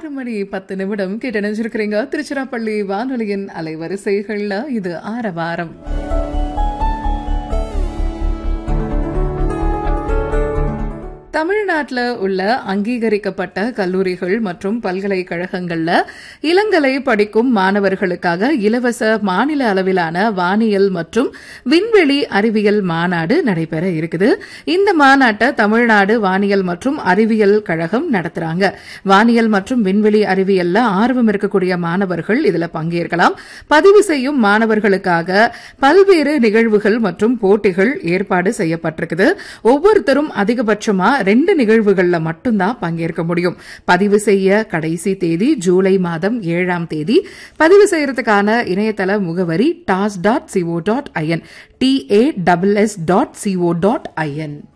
ஆறு மணி பத்து நிமிடம் கேட்டு நினைச்சிருக்கிறீங்க திருச்சிராப்பள்ளி வானொலியின் அலைவரிசைகள்ல இது ஆரவாரம் தமிழ்நாட்டில் உள்ள அங்கீகரிக்கப்பட்ட கல்லூரிகள் மற்றும் பல்கலைக்கழகங்கள்ல இளங்கலை படிக்கும் மாணவர்களுக்காக இலவச மாநில அளவிலான வானியல் மற்றும் விண்வெளி அறிவியல் மாநாடு நடைபெற இருக்குது இந்த மாநாட்டை தமிழ்நாடு வானியல் மற்றும் அறிவியல் கழகம் நடத்துறாங்க வானியல் மற்றும் விண்வெளி அறிவியல்ல ஆர்வம் இருக்கக்கூடிய மாணவர்கள் இதுல பங்கேற்கலாம் பதிவு செய்யும் மாணவர்களுக்காக பல்வேறு நிகழ்வுகள் மற்றும் போட்டிகள் ஏற்பாடு செய்யப்பட்டிருக்குது ஒவ்வொருத்தரும் அதிகபட்சமா ரெண்டு நிகழ்வுகள்ல மட்டும்தான் பங்கேற்க முடியும் பதிவு செய்ய கடைசி தேதி ஜூலை மாதம் ஏழாம் தேதி பதிவு செய்யறதுக்கான இணையதள முகவரி tass dot C O dot I N T A double S dot C O dot IN